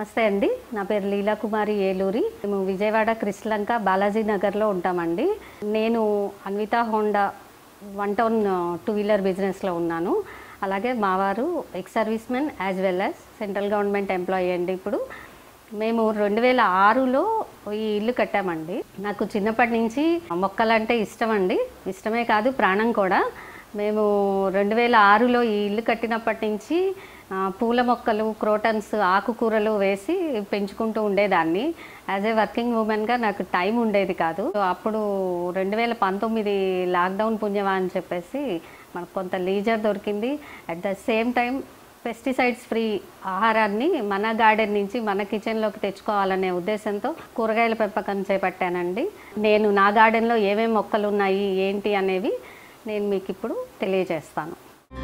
నమస్తే అండి నా పేరు లీలా కుమారి ఏలూరి మేము విజయవాడ కృష్ణలంక బాలాజీ నగర్లో ఉంటామండి నేను Anvitha Honda one town two wheeler బిజినెస్లో ఉన్నాను అలాగే మా వారు ex service men as well as central government employee అండి ఇప్పుడు మేము రెండు వేల ఆరులో ఈ ఇల్లు కట్టామండి నాకు చిన్నప్పటి నుంచి మొక్కలంటే ఇష్టం అండి ఇష్టమే కాదు ప్రాణం కూడా మేము రెండు వేల ఆరులో ఈ ఇల్లు కట్టినప్పటి నుంచి ఆ, పూల మొక్కలు క్రోటన్స్ ఆకుకూరలు వేసి పెంచుకుంటూ ఉండేదాన్ని యాజ్ ఏ వర్కింగ్ ఉమెన్గా నాకు టైం ఉండేది కాదు సో అప్పుడు రెండు వేల పంతొమ్మిది లాక్డౌన్ పుణ్యమా అని చెప్పేసి మనకు కొంత లీజర్ దొరికింది at the same time pesticides free ఆహారాన్ని మన గార్డెన్ నుంచి మన కిచెన్లోకి తెచ్చుకోవాలనే ఉద్దేశంతో కూరగాయల పెంపకం చేపట్టానండి నేను నా గార్డెన్లో ఏమేమి మొక్కలు ఉన్నాయి ఏంటి అనేవి నేను మీకు ఇప్పుడు తెలియజేస్తాను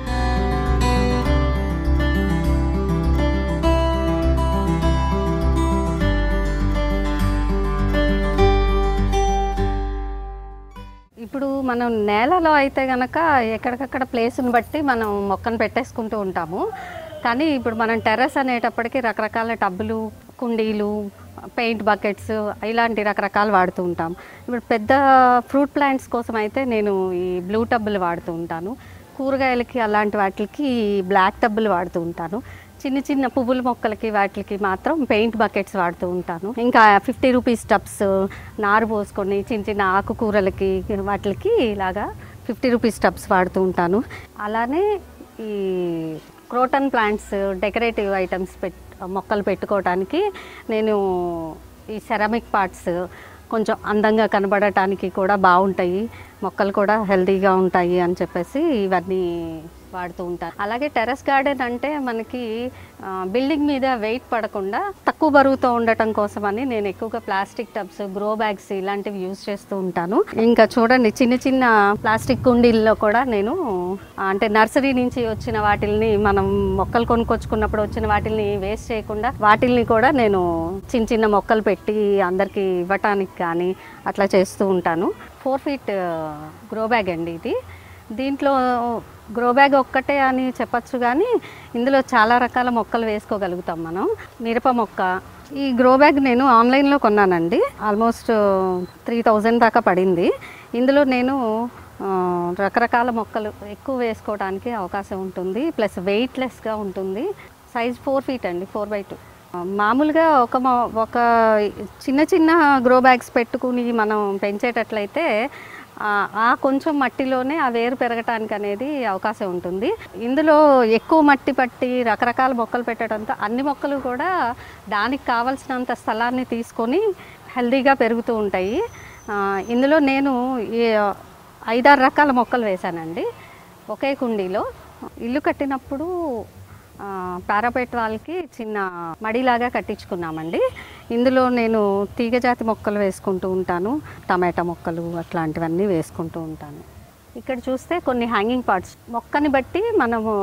ఇప్పుడు మనం నేలలో అయితే గనక ఎక్కడికక్కడ ప్లేస్ని బట్టి మనం మొక్కను పెట్టేసుకుంటూ ఉంటాము కానీ ఇప్పుడు మనం టెర్రస్ అనేటప్పటికి రకరకాల టబ్బులు కుండీలు పెయింట్ బకెట్స్ ఇలాంటి రకరకాలు వాడుతూ ఉంటాం ఇప్పుడు పెద్ద ఫ్రూట్ ప్లాంట్స్ కోసం అయితే నేను ఈ బ్లూ టబ్బులు వాడుతూ ఉంటాను కూరగాయలకి అలాంటి వాటికి బ్లాక్ టబ్బులు వాడుతూ ఉంటాను చిన్న చిన్న పువ్వుల మొక్కలకి వాటికి మాత్రం పెయింట్ బకెట్స్ వాడుతూ ఉంటాను ఇంకా ఫిఫ్టీ రూపీస్ టబ్స్ నారు పోసుకొని చిన్న చిన్న ఆకుకూరలకి వాటికి ఇలాగా ఫిఫ్టీ రూపీస్ టబ్స్ వాడుతూ ఉంటాను అలానే ఈ క్రోటన్ ప్లాంట్స్ డెకరేటివ్ ఐటమ్స్ పెట్ మొక్కలు పెట్టుకోవడానికి నేను ఈ సెరామిక్ పార్ట్స్ కొంచెం అందంగా కనబడటానికి కూడా బాగుంటాయి మొక్కలు కూడా హెల్తీగా ఉంటాయి అని చెప్పేసి ఇవన్నీ వాడుతూ ఉంటాను అలాగే టెర్రస్ గార్డెన్ అంటే మనకి ఆ, బిల్డింగ్ మీద వెయిట్ పడకుండా తక్కువ బరువుతో ఉండటం కోసమని నేను ఎక్కువగా ప్లాస్టిక్ టబ్స్ గ్రో బ్యాగ్స్ ఇలాంటివి యూజ్ చేస్తూ ఉంటాను ఇంకా చూడండి చిన్న చిన్న ప్లాస్టిక్ కుండీల్లో కూడా నేను ఆ, అంటే నర్సరీ నుంచి వచ్చిన వాటిల్ని మనం మొక్కలు కొనుక్కొచ్చుకున్నప్పుడు వచ్చిన వాటిల్ని వేస్ట్ చేయకుండా వాటిల్ని కూడా నేను చిన్న చిన్న మొక్కలు పెట్టి అందరికీ ఇవ్వటానికి కానీ అట్లా చేస్తూ ఉంటాను ఫోర్ ఫీట్ గ్రో బ్యాగ్ అండి ఇది దీంట్లో గ్రో బ్యాగ్ ఒక్కటే అని చెప్పచ్చు కానీ ఇందులో చాలా రకాల మొక్కలు వేసుకోగలుగుతాం మనం మిరప మొక్క ఈ గ్రో బ్యాగ్ నేను ఆన్లైన్లో కొన్నానండి ఆల్మోస్ట్ త్రీ థౌజండ్ దాకా పడింది ఇందులో నేను ఆ, రకరకాల మొక్కలు ఎక్కువ వేసుకోవడానికి అవకాశం ఉంటుంది ప్లస్ వెయిట్లెస్గా ఉంటుంది సైజ్ ఫోర్ ఫీట్ అండి ఫోర్ బై టూ మామూలుగా ఒక మొ- ఒక చిన్న చిన్న గ్రో బ్యాగ్స్ పెట్టుకుని మనం పెంచేటట్లయితే ఆ- ఆ కొంచెం మట్టిలోనే ఆ వేరు పెరగటానికి అనేది అవకాశం ఉంటుంది ఇందులో ఎక్కువ మట్టి పట్టి రకరకాల మొక్కలు పెట్టడంతో అన్ని మొక్కలు కూడా దానికి కావలసినంత స్థలాన్ని తీసుకొని హెల్దీగా పెరుగుతూ ఉంటాయి ఆ, ఇందులో నేను ఈ ఐదారు రకాల మొక్కలు వేశానండి ఒకే కుండీలో ఇల్లు కట్టినప్పుడు ఆ, పారాపెట్ వాళ్ళకి చిన్న మడిలాగా కట్టించుకున్నామండి ఇందులో నేను తీగజాతి మొక్కలు వేసుకుంటూ ఉంటాను టమాటా మొక్కలు అట్లాంటివన్నీ వేసుకుంటూ ఉంటాను ఇక్కడ చూస్తే కొన్ని హ్యాంగింగ్ పార్ట్స్ మొక్కని బట్టి మనము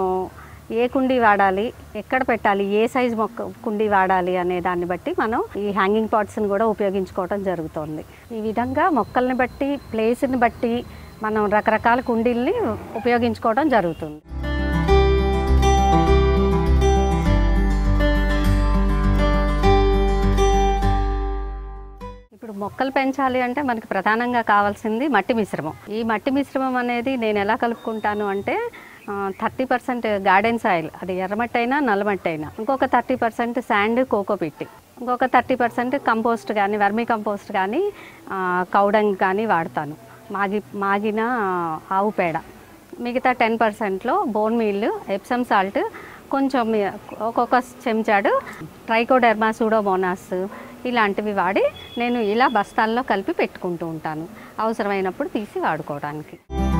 ఏ కుండీ వాడాలి ఎక్కడ పెట్టాలి ఏ సైజ్ మొక్క కుండీ వాడాలి అనే దాన్ని బట్టి మనం ఈ హ్యాంగింగ్ పాట్స్ని కూడా ఉపయోగించుకోవడం జరుగుతుంది ఈ విధంగా మొక్కల్ని బట్టి ప్లేస్ని బట్టి మనం రకరకాల కుండీల్ని ఉపయోగించుకోవడం జరుగుతుంది ఇప్పుడు మొక్కలు పెంచాలి అంటే మనకి ప్రధానంగా కావాల్సింది మట్టి మిశ్రమం ఈ మట్టి మిశ్రమం అనేది నేను ఎలా కలుపుకుంటాను అంటే థర్టీ పర్సెంట్ గార్డెన్ సాయిల్ అది ఎర్రమట్టి అయినా నల్లమట్టి అయినా ఇంకొక థర్టీ పర్సెంట్ శాండ్ కోకోపిట్టి ఇంకొక థర్టీ పర్సెంట్ కంపోస్ట్ కానీ వర్మీ కంపోస్ట్ కానీ కౌడంగ్ కానీ వాడతాను మాగి మాగిన ఆవు పేడ మిగతా టెన్ పర్సెంట్లో బోన్ మీల్ ఎప్సమ్ సాల్ట్ కొంచెం ఒక్కొక్క చెంచాడు ట్రైకోడెర్మా సూడోమోనాస్ ఇలాంటివి వాడి నేను ఇలా బస్తాల్లో కలిపి పెట్టుకుంటూ ఉంటాను అవసరమైనప్పుడు తీసి వాడుకోవడానికి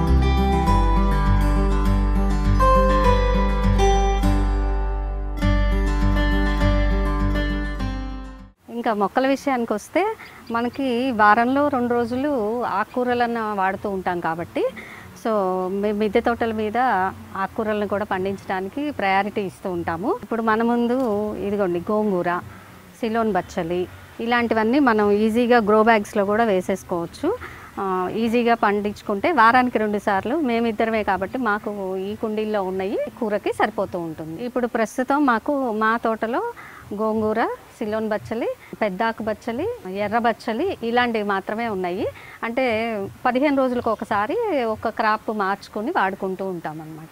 ఇంకా మొక్కల విషయానికి వస్తే మనకి వారంలో రెండు రోజులు ఆకుకూరలను వాడుతూ ఉంటాం కాబట్టి సో మేము మిద్దె తోటల మీద ఆకుకూరలను కూడా పండించడానికి ప్రయారిటీ ఇస్తూ ఉంటాము ఇప్పుడు మన ముందు ఇదిగోండి గోంగూర సిలోన్ బచ్చలి ఇలాంటివన్నీ మనం ఈజీగా గ్రో బ్యాగ్స్లో కూడా వేసేసుకోవచ్చు ఆ, ఈజీగా పండించుకుంటే వారానికి రెండు సార్లు మేమిద్దరమే కాబట్టి మాకు ఈ కుండీల్లో ఉన్నాయి కూరకి సరిపోతూ ఉంటుంది ఇప్పుడు ప్రస్తుతం మాకు మా తోటలో గోంగూర సిలోన్ బచ్చలి పెద్దాకు బచ్చలి ఎర్ర బచ్చలి ఇలాంటివి మాత్రమే ఉన్నాయి అంటే పదిహేను రోజులకు ఒకసారి ఒక క్రాప్ మార్చుకొని వాడుకుంటూ ఉంటాం అన్నమాట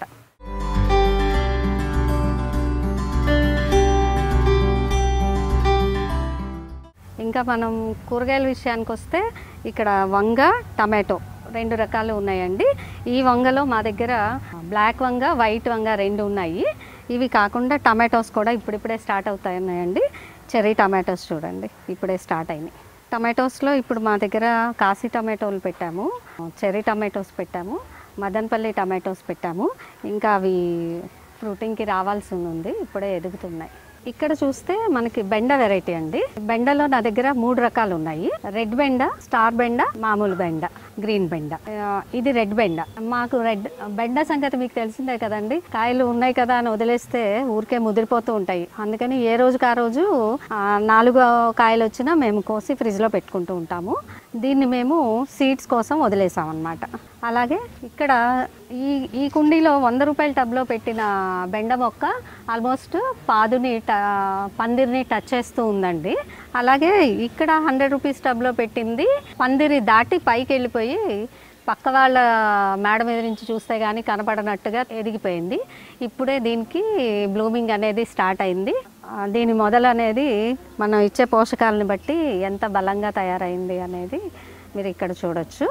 ఇంకా మనం కూరగాయల విషయానికి వస్తే ఇక్కడ వంగ టమాటో రెండు రకాలు ఉన్నాయండి ఈ వంగలో మా దగ్గర బ్లాక్ వంగ వైట్ వంగ రెండు ఉన్నాయి ఇవి కాకుండా టమాటోస్ కూడా ఇప్పుడిప్పుడే స్టార్ట్ అవుతాయి ఉన్నాయండి చెర్రీ టమాటోస్ చూడండి ఇప్పుడే స్టార్ట్ అయినాయి టమాటోస్లో ఇప్పుడు మా దగ్గర కాశీ టమాటోలు పెట్టాము చెర్రీ టమాటోస్ పెట్టాము మదనపల్లి టమాటోస్ పెట్టాము ఇంకా అవి ఫ్రూటింగ్కి రావాల్సి ఉంది ఇప్పుడే ఎదుగుతున్నాయి ఇక్కడ చూస్తే మనకి బెండ వెరైటీ అండి బెండలో నా దగ్గర మూడు రకాలు ఉన్నాయి రెడ్ బెండ స్టార్ బెండ మామూలు బెండ గ్రీన్ బెండ ఆ, ఇది రెడ్ బెండ మాకు రెడ్ బెండ సంగతి మీకు తెలిసిందే కదండి కాయలు ఉన్నాయి కదా అని వదిలేస్తే ఊరికే ముదిరిపోతూ ఉంటాయి అందుకని ఏ రోజుకి ఆ రోజు ఆ, నాలుగు కాయలు వచ్చినా మేము కోసి ఫ్రిడ్జ్లో పెట్టుకుంటూ ఉంటాము దీన్ని మేము సీడ్స్ కోసం వదిలేసాం అనమాట అలాగే ఇక్కడ ఈ ఈ కుండీలో వంద రూపాయల టబ్లో పెట్టిన బెండ మొక్క ఆల్మోస్ట్ పాదుని ట పందిరిని టచ్ చేస్తూ ఉందండి అలాగే ఇక్కడ హండ్రెడ్ రూపీస్ టబ్లో పెట్టింది పందిరి దాటి పైకి వెళ్ళిపోయి పక్క వాళ్ళ మేడ మీద నుంచి చూస్తే కానీ కనపడనట్టుగా ఎదిగిపోయింది ఇప్పుడే దీనికి బ్లూమింగ్ అనేది స్టార్ట్ అయింది ఆ, దీని మొదలు అనేది మనం ఇచ్చే పోషకాలను బట్టి ఎంత బలంగా తయారైంది అనేది మీరు ఇక్కడ చూడొచ్చు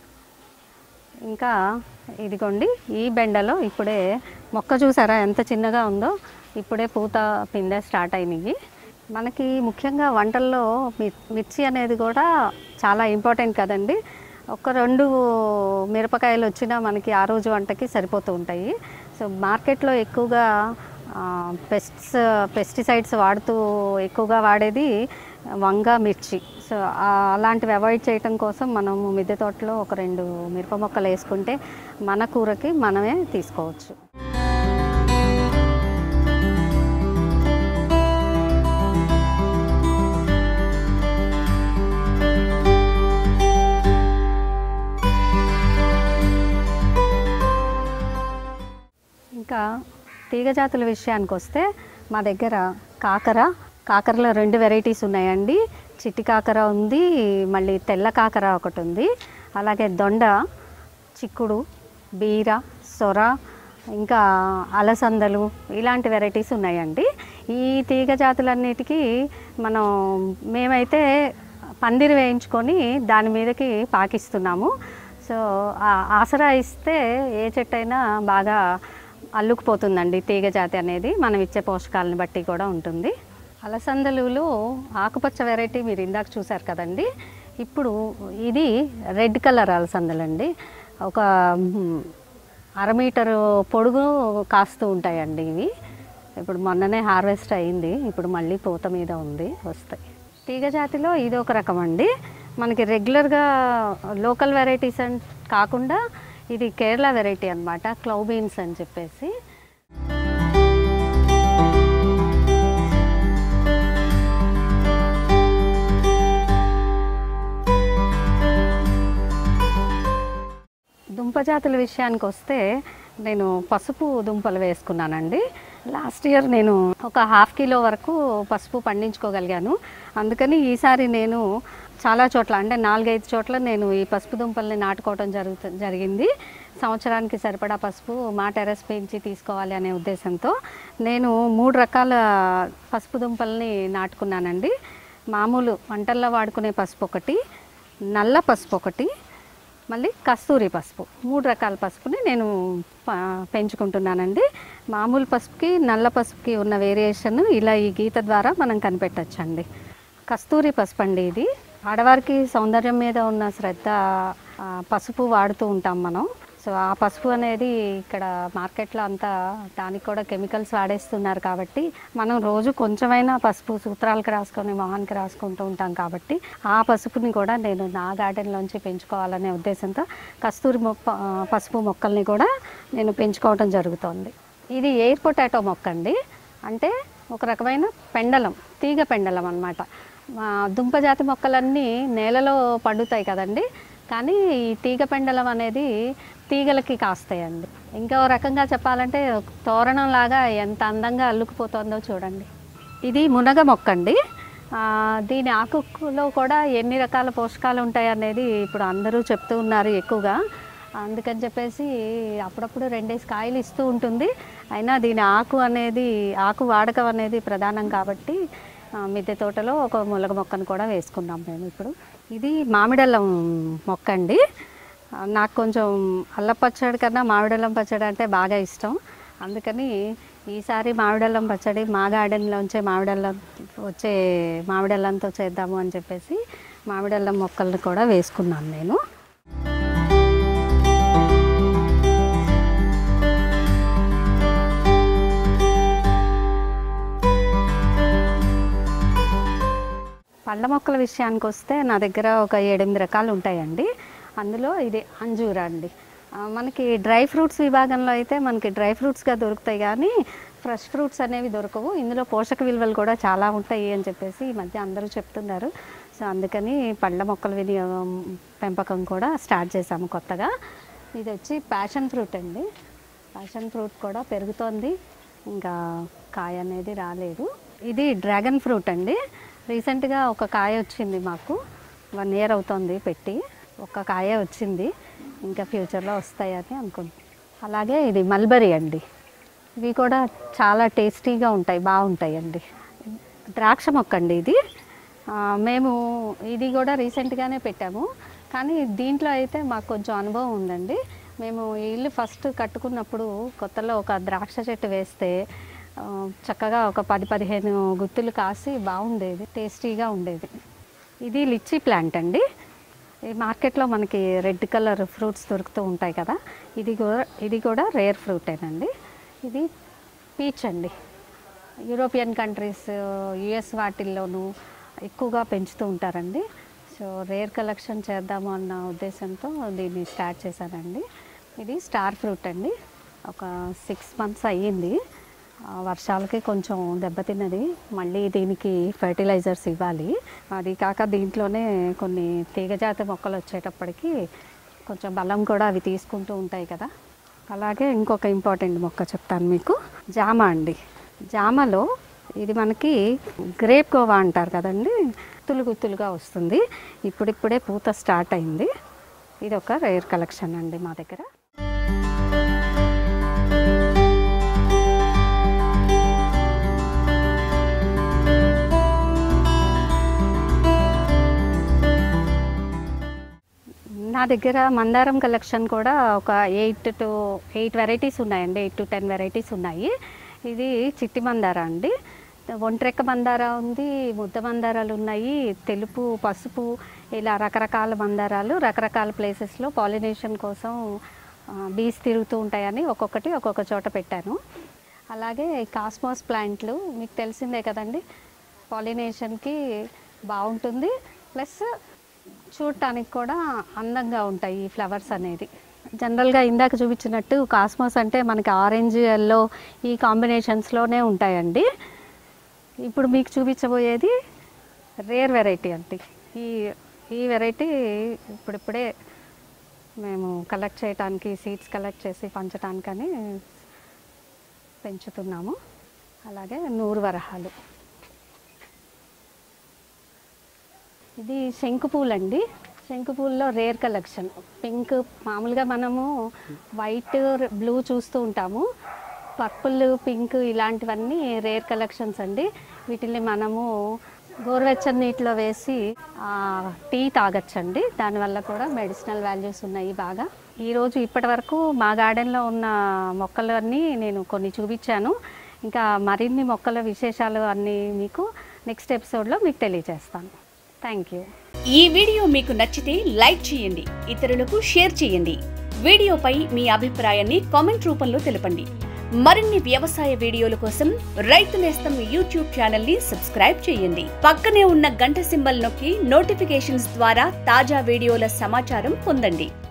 ఇంకా ఇదిగోండి ఈ బెండలో ఇప్పుడే మొక్క చూసారా ఎంత చిన్నగా ఉందో ఇప్పుడే పూత పిందె స్టార్ట్ అయినాయి మనకి ముఖ్యంగా వంటల్లో మి- మిర్చి అనేది కూడా చాలా ఇంపార్టెంట్ కదండి ఒక రెండు మిరపకాయలు వచ్చినా మనకి ఆ రోజు వంటకి సరిపోతూ ఉంటాయి సో మార్కెట్లో ఎక్కువగా పెస్ట్స్ పెస్టిసైడ్స్ వాడుతూ ఎక్కువగా వాడేది వంగ మిర్చి సో ఆ, అలాంటివి అవాయిడ్ చేయటం కోసం మనము మిద్దె తోటలో ఒక రెండు మిరప మొక్కలు వేసుకుంటే మన కూరకి మనమే తీసుకోవచ్చు ఇంకా తీగ జాతుల విషయానికి వస్తే మా దగ్గర కాకర కాకరలో రెండు వెరైటీస్ ఉన్నాయండి చిట్టి కాకర ఉంది మళ్ళీ తెల్ల కాకర ఒకటి ఉంది అలాగే దొండ చిక్కుడు బీర సొర ఇంకా అలసందలు ఇలాంటి వెరైటీస్ ఉన్నాయండి ఈ తీగ జాతులన్నిటికీ మనం మేమైతే పందిరి వేయించుకొని దాని మీదకి పాకిస్తున్నాము సో ఆ ఆసరా ఇస్తే ఏ చెట్టు అయినా బాగా అల్లుకుపోతుందండి తీగ జాతి అనేది మనం ఇచ్చే పోషకాలను బట్టి కూడా ఉంటుంది అలసందలులో ఆకుపచ్చ వెరైటీ మీరు ఇందాక చూసారు కదండి ఇప్పుడు ఇది రెడ్ కలర్ అలసందలండి ఒక మ్, అర మీటరు పొడుగు కాస్తూ ఉంటాయండి ఇవి ఇప్పుడు మొన్ననే హార్వెస్ట్ అయింది ఇప్పుడు మళ్ళీ పూత మీద ఉంది వస్తాయి తీగ జాతిలో ఇది ఒక రకం అండి మనకి రెగ్యులర్గా లోకల్ వెరైటీస్ అని కాకుండా ఇది కేరళ వెరైటీ అన్నమాట క్లౌ బీన్స్ అని చెప్పేసి దుంప జాతుల విషయానికి వస్తే నేను పసుపు దుంపలు వేసుకున్నానండి లాస్ట్ ఇయర్ నేను ఒక హాఫ్ కిలో వరకు పసుపు పండించుకోగలిగాను అందుకని ఈసారి నేను చాలా చోట్ల అంటే నాలుగైదు చోట్ల నేను ఈ పసుపు దుంపల్ని నాటుకోవడం జరుగుతు జరిగింది సంవత్సరానికి సరిపడా పసుపు మా టెర్రస్ పెంచి తీసుకోవాలి అనే ఉద్దేశంతో నేను మూడు రకాల పసుపు దుంపల్ని నాటుకున్నానండి మామూలు వంటల్లో వాడుకునే పసుపు ఒకటి నల్ల పసుపు ఒకటి మళ్ళీ కస్తూరి పసుపు మూడు రకాల పసుపుని నేను ప- పెంచుకుంటున్నానండి మామూలు పసుపుకి నల్ల పసుపుకి ఉన్న వేరియేషన్ ఇలా ఈ గీత ద్వారా మనం కనిపెట్టచ్చండి కస్తూరి పసుపు అండి ఇది ఆడవారికి సౌందర్యం మీద ఉన్న శ్రద్ధ ఆ, పసుపు వాడుతూ ఉంటాం మనం సో ఆ పసుపు అనేది ఇక్కడ మార్కెట్లో అంతా దానికి కూడా కెమికల్స్ వాడేస్తున్నారు కాబట్టి మనం రోజు కొంచెమైనా పసుపు సూత్రాలకు రాసుకొని మొహానికి రాసుకుంటూ ఉంటాం కాబట్టి ఆ పసుపుని కూడా నేను నా గార్డెన్లోంచి పెంచుకోవాలనే ఉద్దేశంతో కస్తూరి మొక్క ఆ, పసుపు మొక్కల్ని కూడా నేను పెంచుకోవడం జరుగుతోంది ఇది ఎయిర్ పొటాటో మొక్క అండి అంటే ఒక రకమైన పెండలం తీగ పెండలం అన్నమాట మా దుంప జాతి మొక్కలన్నీ నేలలో పండుతాయి కదండి కానీ ఈ తీగ పెండలం అనేది తీగలకి కాస్తాయండి ఇంకా ఓ రకంగా చెప్పాలంటే ఒక తోరణం లాగా ఎంత అందంగా అల్లుకుపోతుందో చూడండి ఇది మునగ మొక్క అండి ఆ, దీని ఆకులో కూడా ఎన్ని రకాల పోషకాలు ఉంటాయి అనేది ఇప్పుడు అందరూ చెప్తూ ఉన్నారు ఎక్కువగా అందుకని చెప్పేసి అప్పుడప్పుడు రెండేసి కాయలు ఇస్తూ ఉంటుంది అయినా దీని ఆకు అనేది ఆకు వాడకం అనేది ప్రధానం కాబట్టి ఆ, మిద్దె తోటలో ఒక ములగ మొక్కను కూడా వేసుకున్నాం మేము ఇప్పుడు ఇది మామిడల్లం మొక్క అండి ఆ, నాకు కొంచెం అల్ల పచ్చడి కన్నా మామిడల్లం పచ్చడి అంటే బాగా ఇష్టం అందుకని ఈసారి మామిడల్లం పచ్చడి మా గార్డెన్లోంచే మామిడల్లం వచ్చే మామిడల్లంతో చేద్దాము అని చెప్పేసి మామిడల్లం మొక్కలను కూడా వేసుకున్నాను నేను పళ్ళ మొక్కల విషయానికి వస్తే నా దగ్గర ఒక ఏడెనిమిది రకాలు ఉంటాయండి అందులో ఇది అంజూరా అండి ఆ, మనకి డ్రై ఫ్రూట్స్ విభాగంలో అయితే మనకి డ్రై ఫ్రూట్స్గా దొరుకుతాయి కానీ ఫ్రెష్ ఫ్రూట్స్ అనేవి దొరకవు ఇందులో పోషక విలువలు కూడా చాలా ఉంటాయి అని చెప్పేసి ఈ మధ్య అందరూ చెప్తున్నారు సో అందుకని పళ్ళ మొక్కల వినియోగం పెంపకం కూడా స్టార్ట్ చేశాము కొత్తగా ఇది వచ్చి ప్యాషన్ ఫ్రూట్ అండి ప్యాషన్ ఫ్రూట్ కూడా పెరుగుతోంది ఇంకా కాయ అనేది రాలేదు ఇది డ్రాగన్ ఫ్రూట్ అండి రీసెంట్గా ఒక కాయ వచ్చింది మాకు వన్ ఇయర్ అవుతుంది పెట్టి ఒక కాయ వచ్చింది ఇంకా ఫ్యూచర్లో వస్తాయని అనుకుంటున్నాం అలాగే ఇది మల్బరీ అండి ఇవి కూడా చాలా టేస్టీగా ఉంటాయి బాగుంటాయి అండి ద్రాక్ష మొక్క అండి ఇది ఆ, మేము ఇది కూడా రీసెంట్గానే పెట్టాము కానీ దీంట్లో అయితే మాకు కొంచెం అనుభవం ఉందండి మేము ఈ ఇల్లు ఫస్ట్ కట్టుకున్నప్పుడు కొత్తలో ఒక ద్రాక్ష చెట్టు వేస్తే ఆ, చక్కగా ఒక పది పదిహేను గుత్తులు కాసి బాగుండేది టేస్టీగా ఉండేది ఇది లిచ్చీ ప్లాంట్ అండి ఈ మార్కెట్లో మనకి రెడ్ కలర్ ఫ్రూట్స్ దొరుకుతూ ఉంటాయి కదా ఇది కూడా ఇది కూడా రేర్ ఫ్రూటేనండి ఇది పీచ్ అండి యూరోపియన్ కంట్రీస్ యుఎస్ వాటిల్లోనూ ఎక్కువగా పెంచుతూ ఉంటారండి సో రేర్ కలెక్షన్ చేద్దాము అన్న ఉద్దేశంతో దీన్ని స్టార్ట్ చేశానండి ఇది స్టార్ ఫ్రూట్ అండి ఒక సిక్స్ మంత్స్ అయ్యింది ఆ, వర్షాలకి కొంచెం దెబ్బతిన్నది మళ్ళీ దీనికి ఫర్టిలైజర్స్ ఇవ్వాలి అది కాక దీంట్లోనే కొన్ని తీగజాతి మొక్కలు వచ్చేటప్పటికి కొంచెం బలం కూడా అవి తీసుకుంటూ ఉంటాయి కదా అలాగే ఇంకొక ఇంపార్టెంట్ మొక్క చెప్తాను మీకు జామ అండి జామలో ఇది మనకి గ్రేప్ గోవా అంటారు కదండి గుత్తులు గుత్తులుగా వస్తుంది ఇప్పుడిప్పుడే పూత స్టార్ట్ అయింది ఇది ఒక రేర్ కలెక్షన్ అండి మా దగ్గర నా దగ్గర మందారం కలెక్షన్ కూడా ఒక ఎయిట్ టు ఎయిట్ వెరైటీస్ ఉన్నాయండి ఎయిట్ టు టెన్ వెరైటీస్ ఉన్నాయి ఇది చిట్టి మందార అండి ఒంట్రెక్క మందార ఉంది ముద్ద మందారాలు ఉన్నాయి తెలుపు పసుపు ఇలా రకరకాల మందారాలు రకరకాల ప్లేసెస్లో పాలినేషన్ కోసం బీస్ తిరుగుతూ ఉంటాయని ఒక్కొక్కటి ఒక్కొక్క చోట పెట్టాను అలాగే కాస్మోస్ ప్లాంట్లు మీకు తెలిసిందే కదండి పాలినేషన్కి బాగుంటుంది ప్లస్ చూడటానికి కూడా అందంగా ఉంటాయి ఈ ఫ్లవర్స్ అనేది జనరల్గా ఇందాక చూపించినట్టు కాస్మోస్ అంటే మనకి ఆరెంజ్ ఎల్లో ఈ కాంబినేషన్స్లోనే ఉంటాయండి ఇప్పుడు మీకు చూపించబోయేది రేర్ వెరైటీ అండి ఈ ఈ వెరైటీ ఇప్పుడిప్పుడే మేము కలెక్ట్ చేయడానికి సీడ్స్ కలెక్ట్ చేసి పంచడానికని పెంచుతున్నాము అలాగే నూరు వరహాలు ఇది శంకు పూలు అండి శంకు పూల్లో రేర్ కలెక్షన్ పింక్ మామూలుగా మనము వైట్ బ్లూ చూస్తూ ఉంటాము పర్పుల్ పింక్ ఇలాంటివన్నీ రేర్ కలెక్షన్స్ అండి వీటిని మనము గోరువెచ్చని నీటిలో వేసి ఆ, టీ తాగొచ్చండి దానివల్ల కూడా మెడిసినల్ వాల్యూస్ ఉన్నాయి బాగా ఈరోజు ఇప్పటి వరకు మా గార్డెన్లో ఉన్న మొక్కలన్నీ నేను కొన్ని చూపించాను ఇంకా మరిన్ని మొక్కల విశేషాలు అన్నీ మీకు నెక్స్ట్ ఎపిసోడ్లో మీకు తెలియజేస్తాను థ్యాంక్ యూ ఈ వీడియో మీకు నచ్చితే లైక్ చేయండి ఇతరులకు షేర్ చేయండి వీడియోపై మీ అభిప్రాయాన్ని కామెంట్ రూపంలో తెలపండి మరిన్ని వ్యవసాయ వీడియోల కోసం రైతు నేస్తం యూట్యూబ్ ఛానల్ ని సబ్స్క్రైబ్ చేయండి పక్కనే ఉన్న గంట సింబల్ నొక్కి నోటిఫికేషన్స్ ద్వారా తాజా వీడియోల సమాచారం పొందండి